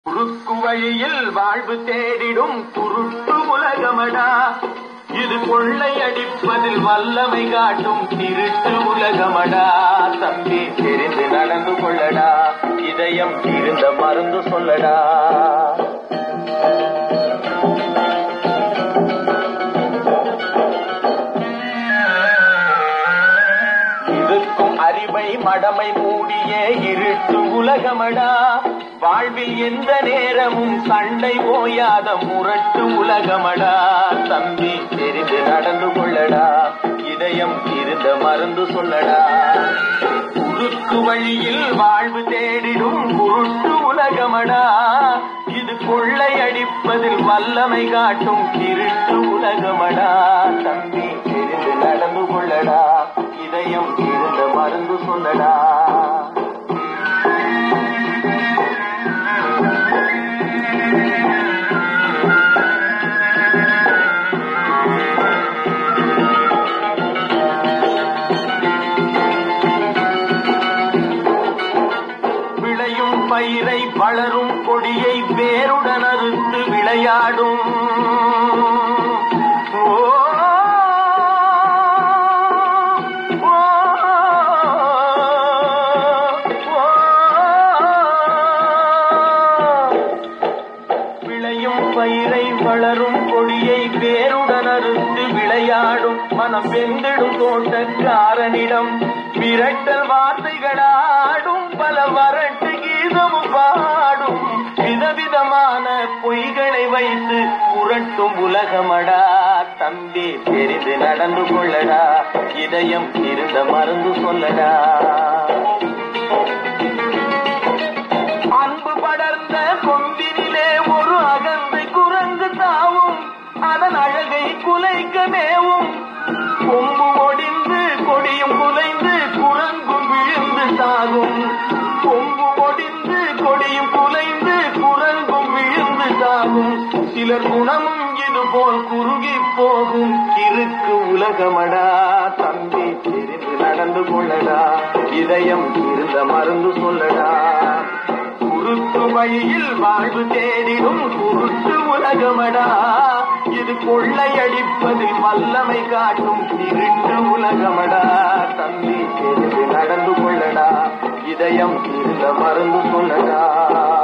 குறுக்கு வழியில் வாழ்வு தேடிடும் குருட்டு உலகமடா இது கொள்ளை அடிப்பதில் வல்லமை காட்டும் திருட்டு உலகமடா தம்பி தெரிந்து நடந்து கொள்ளடா இதயம் இருந்த மருந்து சொல்லடா இருக்கும் அறிவை மடமை மூடிய இருட்டு உலகமடா வாழ்வில் எந்த நேரமும் சண்டை ஓயாத முரட்டு உலகமடா தம்பி தெரிந்து நடந்து கொள்ளடா இதயம் இருந்த மருந்து சொல்லடா குறுக்கு வழியில் வாழ்வு தேடிடும் குருட்டு உலகமடா இது கொள்ளை அடிப்பதில் வல்லமை காட்டும் திருட்டு உலகமடா தம்பி தெரிந்து நடந்து கொள்ளடா இதயம் இருந்த மருந்து சொல்லடா விளையும் பயிரை வளரும் கொடியை வேருடன் அறுத்து விளையாடும் ஓ, ஓ, ஓ. விளையும் பயிரை வளரும் கொடியை வேருடன் அறுத்து விளையாடும் மனம் வெந்திடும் தோட்டக்காரனிடம் விரட்டல் வார்த்தைகளாடும் பல வரட்டு கீதமும் பாடும் விதவிதமான பொய்களை வைத்து புரட்டும் உலகமடா தம்பி தெரிந்து நடந்து கொள்ளடா இதயம் இருந்த மருந்து சொல்லடா அன்பு படர்ந்த கொம்பினிலே ஒரு அகந்தை குரங்கு தாவும் அதன் அழகை குலைக்க மேவும் கொம்பு ஒடிந்து கொடியும் குலைந்து குரங்கும் விழுந்து சாகும் கொம்பு ஒடிந்து கொடியும் குலைந்து குரங்கும் விழுந்து சாகும் சிலர் குணமும் இது போல் குறுகி போகும் இருக்கு உலகமடா தம்பி தெரிந்து நடந்து கொள்ளடா இதயம் இருந்த மருந்து சொல்லடா குருட்டு வழியில் வாழ்வு தேடிடும் குருட்டு உலகமடா இது கொள்ளையடிப்பதில் வல்லமை காட்டும் திருட்டு உலகமடா தம்பி தெரிந்து நடந்து கொள்ளடா இதயம் இருந்த மருந்து சொல்லடா